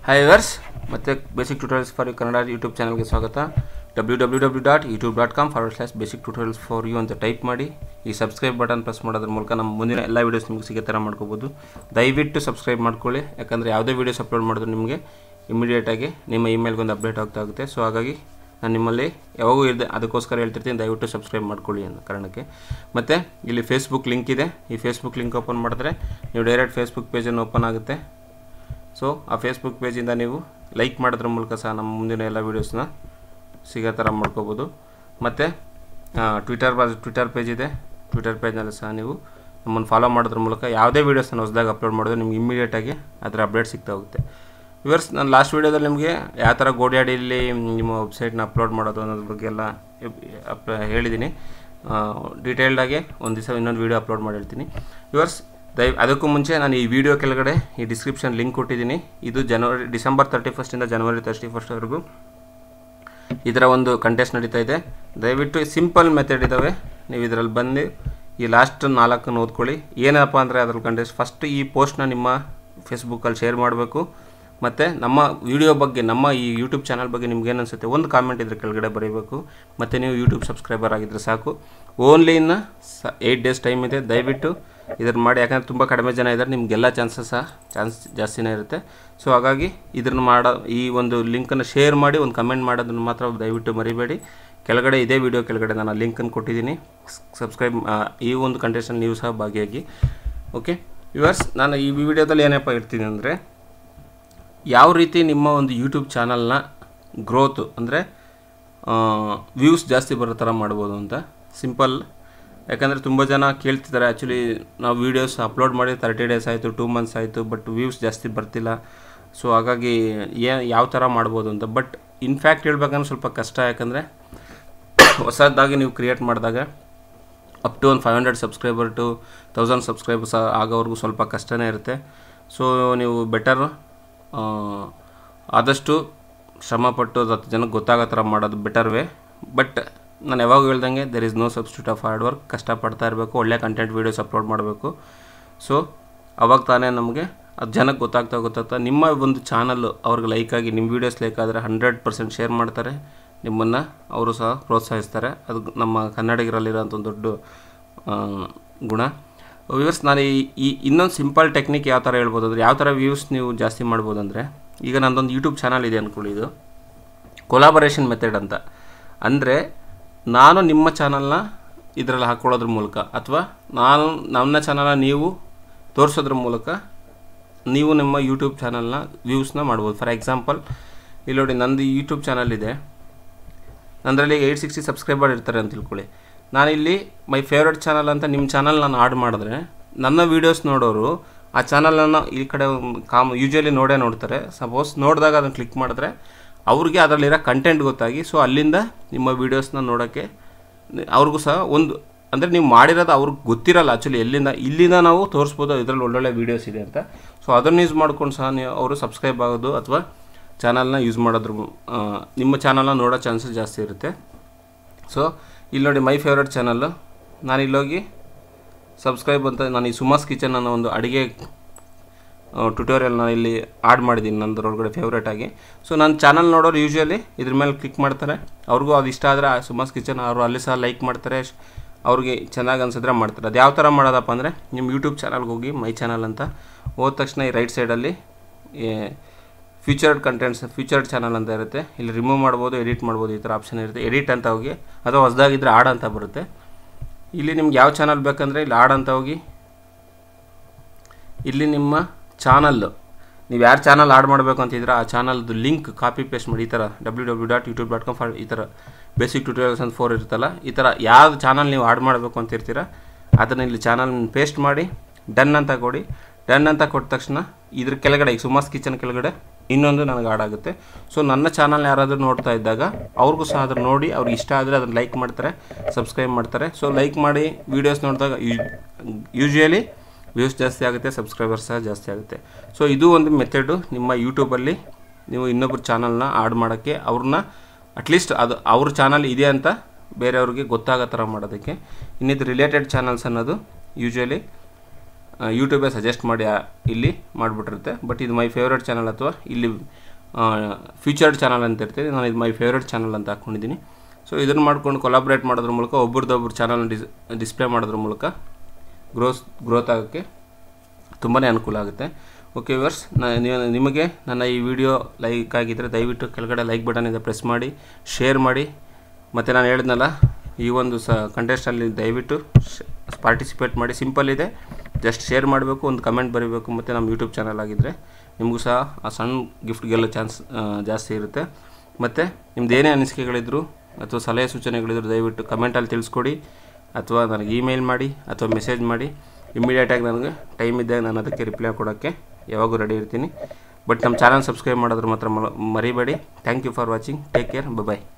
hi ವರ್ಸ್ ಮತ್ತು basic tutorials for you Kannada YouTube ಚಾನಲ್ಗೆ ಸ್ವಾಗತ W W W dot YouTube dot com forward slash basic tutorials for you ಅಂತ type ಮಾಡಿ ಈ ಸಬ್ಸ್ಕ್ರೈಬ್ ಬಟನ್ ಪ್ರೆಸ್ ಮಾಡೋದ್ರ ಮೂಲಕ ನಮ್ಮ ಮುಂದಿನ ಎಲ್ಲ ವೀಡಿಯೋಸ್ ನಿಮಗೆ ಸಿಗೋ ಥರ ಮಾಡ್ಕೋಬೋದು ದಯವಿಟ್ಟು ಸಬ್ಸ್ಕ್ರೈಬ್ ಮಾಡ್ಕೊಳ್ಳಿ ಯಾಕಂದರೆ ಯಾವುದೇ ವೀಡಿಯೋಸ್ ಅಪ್ಲೋಡ್ ಮಾಡಿದ್ರು ನಿಮಗೆ ಇಮಿಡಿಯೇಟಾಗಿ ನಿಮ್ಮ ಇಮೇಲ್ಗೆ ಒಂದು ಅಪ್ಡೇಟ್ ಆಗ್ತಾ ಆಗುತ್ತೆ ಸೊ ಹಾಗಾಗಿ ನಾನು ನಿಮ್ಮಲ್ಲಿ ಯಾವಾಗೂ ಇರದೆ ಅದಕ್ಕೋಸ್ಕರ ಹೇಳ್ತಿರ್ತೀನಿ ದಯವಿಟ್ಟು ಸಬ್ಸ್ಕ್ರೈಬ್ ಮಾಡ್ಕೊಳ್ಳಿ ಅನ್ನೋ ಕಾರಣಕ್ಕೆ ಮತ್ತು ಇಲ್ಲಿ ಫೇಸ್ಬುಕ್ ಲಿಂಕ್ ಇದೆ ಈ ಫೇಸ್ಬುಕ್ ಲಿಂಕ್ ಓಪನ್ ಮಾಡಿದ್ರೆ ನೀವು ಡೈರೆಕ್ಟ್ ಫೇಸ್ಬುಕ್ ಪೇಜನ್ನು ಓಪನ್ ಆಗುತ್ತೆ ಸೊ ಆ ಫೇಸ್ಬುಕ್ ಪೇಜಿಂದ ನೀವು ಲೈಕ್ ಮಾಡೋದ್ರ ಮೂಲಕ ಸಹ ನಮ್ಮ ಮುಂದಿನ ಎಲ್ಲ ವೀಡಿಯೋಸ್ನ ಸಿಗೋ ಥರ ಮಾಡ್ಕೋಬೋದು ಮತ್ತು ಟ್ವಿಟರ್ ಟ್ವಿಟರ್ ಪೇಜ್ ಇದೆ ಟ್ವಿಟರ್ ಪೇಜ್ನಲ್ಲಿ ಸಹ ನೀವು ನಮ್ಮನ್ನು ಫಾಲೋ ಮಾಡೋದ್ರ ಮೂಲಕ ಯಾವುದೇ ವೀಡಿಯೋಸ್ನ ಹೊಸದಾಗಿ ಅಪ್ಲೋಡ್ ಮಾಡಿದ್ರೆ ನಿಮ್ಗೆ ಇಮಿಡಿಯೇಟಾಗಿ ಅದರ ಅಪ್ಡೇಟ್ ಸಿಗ್ತಾ ಹೋಗುತ್ತೆ ವಿವರ್ಸ್ ನಾನು ಲಾಸ್ಟ್ ವೀಡಿಯೋದಲ್ಲಿ ನಿಮಗೆ ಯಾವ ಥರ ಗೋಡ್ಯಾಡಿಯಲ್ಲಿ ನಿಮ್ಮ ವೆಬ್ಸೈಟ್ನ ಅಪ್ಲೋಡ್ ಮಾಡೋದು ಅನ್ನೋದ್ರ ಬಗ್ಗೆ ಎಲ್ಲ ಅಪ್ ಹೇಳಿದ್ದೀನಿ ಡೀಟೇಲ್ಡಾಗಿ ಒಂದು ದಿವಸ ಇನ್ನೊಂದು ವೀಡಿಯೋ ಅಪ್ಲೋಡ್ ಮಾಡಿ ಹೇಳ್ತೀನಿ ವಿವರ್ಸ್ ದಯ ಅದಕ್ಕೂ ಮುಂಚೆ ನಾನು ಈ ವಿಡಿಯೋ ಕೆಳಗಡೆ ಈ ಡಿಸ್ಕ್ರಿಪ್ಷನ್ ಲಿಂಕ್ ಕೊಟ್ಟಿದ್ದೀನಿ ಇದು ಜನವರಿ ಡಿಸೆಂಬರ್ ತರ್ಟಿ ಫಸ್ಟಿಂದ ಜನವರಿ ತರ್ಟಿ ಫಸ್ಟ್ವರೆಗೂ ಇದರ ಒಂದು ಕಂಟೆಸ್ಟ್ ನಡೀತಾ ಇದೆ ದಯವಿಟ್ಟು ಸಿಂಪಲ್ ಮೆಥಡ್ ಇದ್ದಾವೆ ನೀವು ಇದರಲ್ಲಿ ಬಂದು ಈ ಲಾಸ್ಟ್ ನಾಲ್ಕನ್ನು ಓದ್ಕೊಳ್ಳಿ ಏನಪ್ಪ ಅಂದರೆ ಅದ್ರಲ್ಲಿ ಕಂಟೆಸ್ಟ್ ಫಸ್ಟ್ ಈ ಪೋಸ್ಟ್ನ ನಿಮ್ಮ ಫೇಸ್ಬುಕ್ಕಲ್ಲಿ ಶೇರ್ ಮಾಡಬೇಕು ಮತ್ತು ನಮ್ಮ ವಿಡಿಯೋ ಬಗ್ಗೆ ನಮ್ಮ ಈ ಯೂಟ್ಯೂಬ್ ಚಾನಲ್ ಬಗ್ಗೆ ನಿಮ್ಗೆ ಏನು ಅನಿಸುತ್ತೆ ಒಂದು ಕಾಮೆಂಟ್ ಇದ್ರ ಕೆಳಗಡೆ ಬರೀಬೇಕು ಮತ್ತು ನೀವು ಯೂಟ್ಯೂಬ್ ಸಬ್ಸ್ಕ್ರೈಬರ್ ಆಗಿದ್ದರೆ ಸಾಕು ಓನ್ಲಿ ಇನ್ನು ಸ ಏಯ್ಟ್ ಡೇಸ್ ಟೈಮ್ ಇದೆ ದಯವಿಟ್ಟು ಇದನ್ನು ಮಾಡಿ ಯಾಕಂದರೆ ತುಂಬ ಕಡಿಮೆ ಜನ ಇದ್ದಾರೆ ನಿಮಗೆಲ್ಲ ಚಾನ್ಸಸ್ ಸಹ ಚಾನ್ಸ್ ಜಾಸ್ತಿನೇ ಇರುತ್ತೆ ಸೊ ಹಾಗಾಗಿ ಇದನ್ನು ಮಾಡೋ ಈ ಒಂದು ಲಿಂಕನ್ನು ಶೇರ್ ಮಾಡಿ ಒಂದು ಕಮೆಂಟ್ ಮಾಡೋದನ್ನು ಮಾತ್ರ ದಯವಿಟ್ಟು ಮರಿಬೇಡಿ ಕೆಳಗಡೆ ಇದೇ ವಿಡಿಯೋ ಕೆಳಗಡೆ ನಾನು ಲಿಂಕನ್ನು ಕೊಟ್ಟಿದ್ದೀನಿ ಸಬ್ಸ್ಕ್ರೈಬ್ ಈ ಒಂದು ಕಂಟೆಸ್ಟಲ್ಲಿ ನೀವು ಸಹ ಭಾಗಿಯಾಗಿ ಓಕೆ ವಿವರ್ಸ್ ನಾನು ಈ ವಿಡಿಯೋದಲ್ಲಿ ಏನಪ್ಪ ಇರ್ತೀನಿ ಅಂದರೆ ಯಾವ ರೀತಿ ನಿಮ್ಮ ಒಂದು ಯೂಟ್ಯೂಬ್ ಚಾನಲ್ನ ಗ್ರೋತು ಅಂದರೆ ವ್ಯೂಸ್ ಜಾಸ್ತಿ ಬರೋ ಥರ ಮಾಡ್ಬೋದು ಅಂತ ಸಿಂಪಲ್ ಯಾಕಂದರೆ ತುಂಬ ಜನ ಕೇಳ್ತಿದ್ದಾರೆ ಆ್ಯಕ್ಚುಲಿ ನಾವು ವೀಡಿಯೋಸ್ ಅಪ್ಲೋಡ್ ಮಾಡಿ ತರ್ಟಿ ಡೇಸ್ ಆಯಿತು ಟೂ ಮಂತ್ಸ್ ಆಯಿತು ಬಟ್ ವ್ಯೂಸ್ ಜಾಸ್ತಿ ಬರ್ತಿಲ್ಲ ಸೊ ಹಾಗಾಗಿ ಏ ಯಾವ ಥರ ಮಾಡ್ಬೋದು ಅಂತ ಬಟ್ ಇನ್ಫ್ಯಾಕ್ಟ್ ಹೇಳ್ಬೇಕಂದ್ರೆ ಸ್ವಲ್ಪ ಕಷ್ಟ ಯಾಕಂದರೆ ಹೊಸದಾಗಿ ನೀವು ಕ್ರಿಯೇಟ್ ಮಾಡಿದಾಗ ಅಪ್ ಟು ಒಂದು five hundred subscriber to thousand subscribers ಆಗೋವರೆಗೂ ಸ್ವಲ್ಪ ಕಷ್ಟನೇ ಇರುತ್ತೆ ಸೊ ನೀವು ಬೆಟರ್ ಆದಷ್ಟು ಶ್ರಮಪಟ್ಟು ಹತ್ತು ಜನಕ್ಕೆ ಗೊತ್ತಾಗೋ ಥರ ಮಾಡೋದು ಬೆಟರ್ ವೇ ಬಟ್ ನಾನು ಯಾವಾಗ ಹೇಳ್ದಂಗೆ there is no substitute of hard work ಕಷ್ಟಪಡ್ತಾ ಇರಬೇಕು ಒಳ್ಳೆ ಕಂಟೆಂಟ್ ವೀಡಿಯೋಸ್ ಅಪ್ಲೋಡ್ ಮಾಡಬೇಕು ಸೊ ಅವಾಗ ತಾನೇ ನಮಗೆ ಅದು ಜನಕ್ಕೆ ಗೊತ್ತಾಗ್ತಾ ಗೊತ್ತಾಗ್ತಾ ನಿಮ್ಮ ಒಂದು ಚಾನಲ್ಲು ಅವ್ರಿಗೆ ಲೈಕ್ ಆಗಿ ನಿಮ್ಮ ವೀಡಿಯೋಸ್ ಲೈಕ್ ಆದರೆ ಹಂಡ್ರೆಡ್ ಪರ್ಸೆಂಟ್ ಶೇರ್ ಮಾಡ್ತಾರೆ ನಿಮ್ಮನ್ನು ಅವರು ಸಹ ಪ್ರೋತ್ಸಾಹಿಸ್ತಾರೆ ಅದು ನಮ್ಮ ಕನ್ನಡಿಗರಲ್ಲಿರೋಂಥ ಒಂದು ದೊಡ್ಡ ಗುಣ ವ್ಯೂವರ್ಸ್ ನಾನು ಈ ಈ ಇನ್ನೊಂದು ಸಿಂಪಲ್ ಟೆಕ್ನಿಕ್ ಯಾವ ಥರ ಹೇಳ್ಬೋದು ಅಂದರೆ ಯಾವ ಥರ ವ್ಯೂಸ್ ನೀವು ಜಾಸ್ತಿ ಮಾಡ್ಬೋದು ಅಂದರೆ ಈಗ ನನ್ನದೊಂದು ಯೂಟ್ಯೂಬ್ ಚಾನಲ್ ಇದೆ ಅಂದ್ಕೊಳ್ಳಿ ಇದು ಕೊಲಾಬರೇಷನ್ ಮೆಥಡ್ ಅಂತ ಅಂದರೆ ನಾನು ನಿಮ್ಮ ಚಾನಲ್ನ ಇದರಲ್ಲಿ ಹಾಕ್ಕೊಳ್ಳೋದ್ರ ಮೂಲಕ ಅಥವಾ ನಾನು ನನ್ನ ಚಾನಲ್ನ ನೀವು ತೋರಿಸೋದ್ರ ಮೂಲಕ ನೀವು ನಿಮ್ಮ ಯೂಟ್ಯೂಬ್ ಚಾನಲ್ನ ವ್ಯೂಸ್ನ ಮಾಡ್ಬೋದು ಫಾರ್ ಎಕ್ಸಾಂಪಲ್ ಇಲ್ಲಿ ನೋಡಿ ನಂದು ಯೂಟ್ಯೂಬ್ ಚಾನಲ್ ಇದೆ ನನ್ನದ್ರಲ್ಲಿ ಏಯ್ಟ್ ಸಿಕ್ಸ್ಟಿ ಸಬ್ಸ್ಕ್ರೈಬರ್ ಇರ್ತಾರೆ ಅಂತ ತಿಳ್ಕೊಳ್ಳಿ ನಾನಿಲ್ಲಿ ಮೈ ಫೇವ್ರೆಟ್ ಚಾನಲ್ ಅಂತ ನಿಮ್ಮ ಚಾನಲ್ ನಾನು ಆಡ್ ಮಾಡಿದ್ರೆ ನನ್ನ ವೀಡಿಯೋಸ್ ನೋಡೋರು ಆ ಚಾನಲನ್ನು ಈ ಕಡೆ ಕಾಮ್ ಯೂಶ್ವಲಿ ನೋಡೇ ನೋಡ್ತಾರೆ ಸಪೋಸ್ ನೋಡಿದಾಗ ಅದನ್ನು ಕ್ಲಿಕ್ ಮಾಡಿದ್ರೆ ಅವ್ರಿಗೆ ಅದರಲ್ಲಿರೋ ಕಂಟೆಂಟ್ ಗೊತ್ತಾಗಿ ಸೊ ಅಲ್ಲಿಂದ ನಿಮ್ಮ ವೀಡಿಯೋಸ್ನ ನೋಡೋಕ್ಕೆ ಅವ್ರಿಗೂ ಸಹ ಒಂದು ಅಂದರೆ ನೀವು ಮಾಡಿರೋದು ಅವ್ರಿಗೆ ಗೊತ್ತಿರಲ್ಲ ಆ್ಯಕ್ಚುಲಿ ಎಲ್ಲಿಂದ ಇಲ್ಲಿಂದ ನಾವು ತೋರಿಸ್ಬೋದು ಇದರಲ್ಲಿ ಒಳ್ಳೊಳ್ಳೆ ವೀಡಿಯೋಸ್ ಇದೆ ಅಂತ ಸೊ ಅದನ್ನು ಯೂಸ್ ಮಾಡ್ಕೊಂಡು ಸಹ ನೀವು ಅವರು ಸಬ್ಸ್ಕ್ರೈಬ್ ಆಗೋದು ಅಥವಾ ಚಾನಲ್ನ ಯೂಸ್ ಮಾಡೋದ್ರ ನಿಮ್ಮ ಚಾನಲ್ನ ನೋಡೋ ಚಾನ್ಸಸ್ ಜಾಸ್ತಿ ಇರುತ್ತೆ ಸೊ ಇಲ್ಲಿ ನೋಡಿ ಮೈ ಫೇವ್ರೆಟ್ ಚಾನಲ್ಲು ನಾನು ಇಲ್ಲೋಗಿ ಸಬ್ಸ್ಕ್ರೈಬ್ ಅಂತ ನಾನು ಈ ಸುಮಾಸ್ ಕಿಚನ್ ಅನ್ನೋ ಒಂದು ಅಡುಗೆ ಟ್ಯುಟೋರಿಯಲ್ ನಾನು ಇಲ್ಲಿ ಆಡ್ ಮಾಡಿದ್ದೀನಿ ನಂದರೊಳಗಡೆ ಫೇವ್ರೇಟ್ ಆಗಿ ಸೊ ನನ್ನ ಚಾನಲ್ ನೋಡೋರು ಯೂಶ್ವಲಿ ಇದ್ರ ಮೇಲೆ ಕ್ಲಿಕ್ ಮಾಡ್ತಾರೆ ಅವ್ರಿಗೂ ಅದು ಇಷ್ಟ ಆದರೆ ಸುಮಾಸ್ ಕಿಚನ್ ಅವರು ಅಲ್ಲಿ ಸಹ ಲೈಕ್ ಮಾಡ್ತಾರೆ ಅವ್ರಿಗೆ ಚೆನ್ನಾಗಿ ಅನ್ಸಿದ್ರೆ ಮಾಡ್ತಾರೆ ಅದು ಯಾವ ಥರ ಮಾಡೋದಪ್ಪ ಅಂದರೆ ನಿಮ್ಮ ಯೂಟ್ಯೂಬ್ ಚಾನಲ್ಗೆ ಹೋಗಿ ಮೈ ಚಾನಲ್ ಅಂತ ಹೋದ ತಕ್ಷಣ ಈ ರೈಟ್ ಸೈಡಲ್ಲಿ ಫ್ಯೂಚರ್ಡ್ ಕಂಟೆಂಟ್ಸ್ ಫ್ಯೂಚರ್ಡ್ ಚಾನಲ್ ಅಂತ ಇರುತ್ತೆ ಇಲ್ಲಿ ರಿಮೂವ್ ಮಾಡ್ಬೋದು ಎಡಿಟ್ ಮಾಡ್ಬೋದು ಈ ಥರ ಆಪ್ಷನ್ ಇರುತ್ತೆ ಎಡಿಟ್ ಅಂತ ಹೋಗಿ ಅಥವಾ ಹೊಸದಾಗಿದ್ದರೆ ಆಡ್ ಅಂತ ಬರುತ್ತೆ ಇಲ್ಲಿ ನಿಮ್ಗೆ ಯಾವ ಚಾನಲ್ ಬೇಕಂದರೆ ಇಲ್ಲಿ ಆಡ್ ಅಂತ ಹೋಗಿ ಇಲ್ಲಿ ನಿಮ್ಮ ಚಾನಲ್ಲು ನೀವು ಯಾರು ಚಾನಲ್ ಆಡ್ ಮಾಡಬೇಕು ಅಂತಿದ್ರೆ ಆ ಚಾನಲ್ದು ಲಿಂಕ್ ಕಾಪಿ ಪೇಸ್ಟ್ ಮಾಡಿ ಈ ಥರ W W dot YouTube dot com for ಈ ಥರ ಬೇಸಿಕ್ ಟ್ಯೂಟೋರಿಯಲ್ಸ್ ಅಂತ ಫೋರ್ ಇರುತ್ತಲ್ಲ ಈ ಥರ ಯಾವ್ದು ಚಾನಲ್ ನೀವು ಆಡ್ ಮಾಡಬೇಕು ಅಂತಿರ್ತೀರ ಅದನ್ನು ಇಲ್ಲಿ ಚಾನಲ್ ಪೇಸ್ಟ್ ಮಾಡಿ ಡನ್ ಅಂತ ಕೊಡಿ ಡನ್ ಅಂತ ಕೊಟ್ಟ ತಕ್ಷಣ ಇದ್ರ ಕೆಳಗಡೆ ಈಗ ಸುಮಾಸ್ ಕಿಚನ್ ಕೆಳಗಡೆ ಇನ್ನೊಂದು ನನಗೆ ಆಡ್ ಆಗುತ್ತೆ ಸೊ ನನ್ನ ಚಾನಲ್ ಯಾರಾದರೂ ನೋಡ್ತಾ ಇದ್ದಾಗ ಅವ್ರಿಗೂ ಸಹ ಅದನ್ನು ನೋಡಿ ಅವ್ರಿಗೆ ಇಷ್ಟ ಆದರೆ ಅದನ್ನು ಲೈಕ್ ಮಾಡ್ತಾರೆ ಸಬ್ಸ್ಕ್ರೈಬ್ ಮಾಡ್ತಾರೆ ಸೊ ಲೈಕ್ ಮಾಡಿ ವೀಡಿಯೋಸ್ ನೋಡಿದಾಗ ಯೂಶ್ವಲಿ ವ್ಯೂಸ್ ಜಾಸ್ತಿ ಆಗುತ್ತೆ ಸಬ್ಸ್ಕ್ರೈಬರ್ಸ್ ಸಹ ಜಾಸ್ತಿ ಆಗುತ್ತೆ ಸೊ ಇದು ಒಂದು ಮೆಥಡು ನಿಮ್ಮ ಯೂಟ್ಯೂಬಲ್ಲಿ ನೀವು ಇನ್ನೊಬ್ಬರು ಚಾನಲ್ನ ಆಡ್ ಮಾಡೋಕ್ಕೆ ಅವ್ರನ್ನ ಅಟ್ಲೀಸ್ಟ್ ಅದು ಅವ್ರ ಚಾನಲ್ ಇದೆ ಅಂತ ಬೇರೆಯವ್ರಿಗೆ ಗೊತ್ತಾಗೋ ಥರ ಮಾಡೋದಕ್ಕೆ ಇನ್ನಿದು ರಿಲೇಟೆಡ್ ಚಾನಲ್ಸ್ ಅನ್ನೋದು ಯೂಶ್ವಲಿ ಯೂಟ್ಯೂಬೇ ಸಜೆಸ್ಟ್ ಮಾಡಿ ಆ- ಇಲ್ಲಿ ಮಾಡಿಬಿಟ್ಟಿರುತ್ತೆ ಬಟ್ ಇದು ಮೈ ಫೇವ್ರೆಟ್ ಚಾನಲ್ ಅಥವಾ ಇಲ್ಲಿ ಫ್ಯೂಚರ್ಡ್ ಚಾನಲ್ ಅಂತ ಇರ್ತದೆ ನಾನು ಇದು ಮೈ ಫೇವ್ರೆಟ್ ಚಾನಲ್ ಅಂತ ಹಾಕ್ಕೊಂಡಿದ್ದೀನಿ ಸೊ ಇದನ್ನು ಮಾಡ್ಕೊಂಡು ಕೊಲಾಬ್ರೇಟ್ ಮಾಡೋದ್ರ ಮೂಲಕ ಒಬ್ರದ್ದೊಬ್ರು ಚಾನಲ್ ಡಿಸ್ ಡಿಸ್ಪ್ಲೇ ಮಾಡೋದ್ರ ಮೂಲಕ ಗ್ರೋಸ್ ಗ್ರೋತ್ ಆಗೋಕ್ಕೆ ತುಂಬಾ ಅನುಕೂಲ ಆಗುತ್ತೆ ಓಕೆ ವ್ಯೂವರ್ಸ್ ನಿಮಗೆ ನನ್ನ ಈ ವಿಡಿಯೋ ಲೈಕ್ ಆಗಿದ್ದರೆ ದಯವಿಟ್ಟು ಕೆಳಗಡೆ ಲೈಕ್ ಬಟನ್ ಇದೆ ಪ್ರೆಸ್ ಮಾಡಿ ಶೇರ್ ಮಾಡಿ ಮತ್ತು ನಾನು ಹೇಳಿದ್ನಲ್ಲ ಈ ಒಂದು ಸ ಕಂಟೆಸ್ಟಲ್ಲಿ ದಯವಿಟ್ಟು ಪಾರ್ಟಿಸಿಪೇಟ್ ಮಾಡಿ ಸಿಂಪಲ್ ಇದೆ ಜಸ್ಟ್ ಶೇರ್ ಮಾಡಬೇಕು ಒಂದು ಕಮೆಂಟ್ ಬರೀಬೇಕು ಮತ್ತು ನಮ್ಮ ಯೂಟ್ಯೂಬ್ ಚಾನಲ್ ಆಗಿದ್ದರೆ ನಿಮಗೂ ಸಹ ಆ ಸಣ್ಣ ಗಿಫ್ಟ್ ಗೆಲ್ಲೋ ಚಾನ್ಸ್ ಜಾಸ್ತಿ ಇರುತ್ತೆ ಮತ್ತು ನಿಮ್ದು ಏನೇ ಅನಿಸಿಕೆಗಳಿದ್ರು ಅಥವಾ ಸಲಹೆ ಸೂಚನೆಗಳಿದ್ರು ದಯವಿಟ್ಟು ಕಮೆಂಟಲ್ಲಿ ತಿಳಿಸ್ಕೊಡಿ ಅಥವಾ ನನಗೆ ಇಮೇಲ್ ಮಾಡಿ ಅಥವಾ ಮೆಸೇಜ್ ಮಾಡಿ ಇಮಿಡಿಯೇಟಾಗಿ ನನಗೆ ಟೈಮ್ ಇದ್ದಾಗ ನಾನು ಅದಕ್ಕೆ ರಿಪ್ಲೈ ಕೊಡೋಕ್ಕೆ ಯಾವಾಗೂ ರೆಡಿ ಇರ್ತೀನಿ ಬಟ್ ನಮ್ಮ ಚಾನಲ್ ಸಬ್ಸ್ಕ್ರೈಬ್ ಮಾಡೋದ್ರ ಮಾತ್ರ ಮ- ಮರಿಬೇಡಿ thank you for watching take care bye